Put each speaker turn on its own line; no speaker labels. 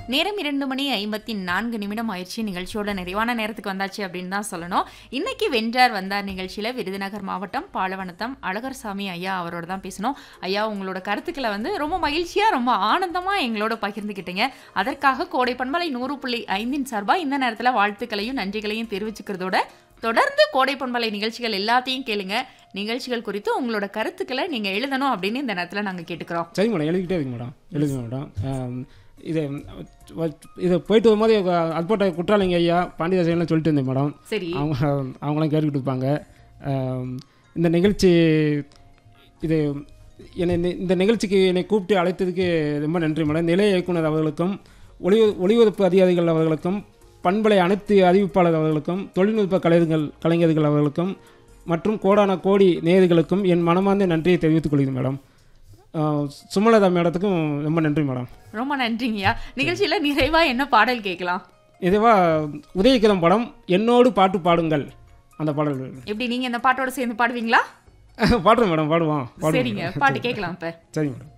நேரம் இரண்டு மணி ஐம்பத்தி நான்கு நிமிடம் ஆயிடுச்சு நிகழ்ச்சியோட நிறைவான நேரத்துக்கு வந்தாச்சு அப்படின்னு தான் சொல்லணும் இன்னைக்கு வென்றார் வந்தார் நிகழ்ச்சியில் விருதுநகர் மாவட்டம் பாலவனத்தம் அழகர் சாமி ஐயா அவரோட தான் பேசணும் ஐயா உங்களோட கருத்துக்களை வந்து ரொம்ப மகிழ்ச்சியாக ரொம்ப ஆனந்தமாக எங்களோட பகிர்ந்துக்கிட்டீங்க அதற்காக கோடை பண்பலை நூறு புள்ளி ஐந்தின் சார்பாக இந்த நேரத்தில் வாழ்த்துக்களையும் நன்றிகளையும் தெரிவிச்சுக்கிறதோட தொடர்ந்து கோடை பண்பலை நிகழ்ச்சிகள் எல்லாத்தையும் கேளுங்க நிகழ்ச்சிகள் குறித்து உங்களோட கருத்துக்களை நீங்கள் எழுதணும் அப்படின்னு இந்த நேரத்தில் நாங்கள் கேட்டுக்கிறோம்
சரி மேடம் எழுதிக்கிட்டே இருக்கு மேடம் எழுதுங்க மேடம் ஆம், இது வ- இது போயிட்டு வரும்போது அற்போட்ட குற்றாலிங்க ஐயா பாண்டியதாசன்லாம் சொல்லிட்டு இருந்தேன் மேடம்
சரி
அவங்க அவங்களாம் கேட்டுக்கிட்டு இருப்பாங்க ஆம், இந்த நிகழ்ச்சி இது என்னை இந்த- இந்த நிகழ்ச்சிக்கு என்னை கூப்பிட்டு அழைத்ததுக்கு ரொம்ப நன்றி மேடம் நிலைய இயக்குனர் அவர்களுக்கும் ஒளி ஒளிபரப்பு அதிகாரிகள் அவர்களுக்கும் பண்பலை அனைத்து அறிவிப்பாளர் அவர்களுக்கும் தொழில்நுட்ப கலைஞர்கள் கலைஞர்கள் அவர்களுக்கும் மற்றும் கோடான கோடி நேயர்களுக்கும் என் மனமார்ந்த நன்றியை தெரிவித்துக் கொள்கிறேன் மேடம் ஆ, சுமலதா மேடத்துக்கும் ரொம்ப நன்றி மேடம்
ரொம்ப நன்றிங்கய்யா நிகழ்ச்சியில நிறைவா என்ன பாடல் கேட்கலாம்
இதுவா உதயகிரம் படம் என்னோடு பாட்டு பாடுங்கள் அந்த பாடல்
எப்படி நீங்க இந்த பாட்டோட சேர்ந்து பாடுவீங்களா
பாடுறேன் மேடம் பாடுவோம் பாடுவோம்
சரிங்க பாட்டு கேட்கலாம் இப்ப
சரி மேடம்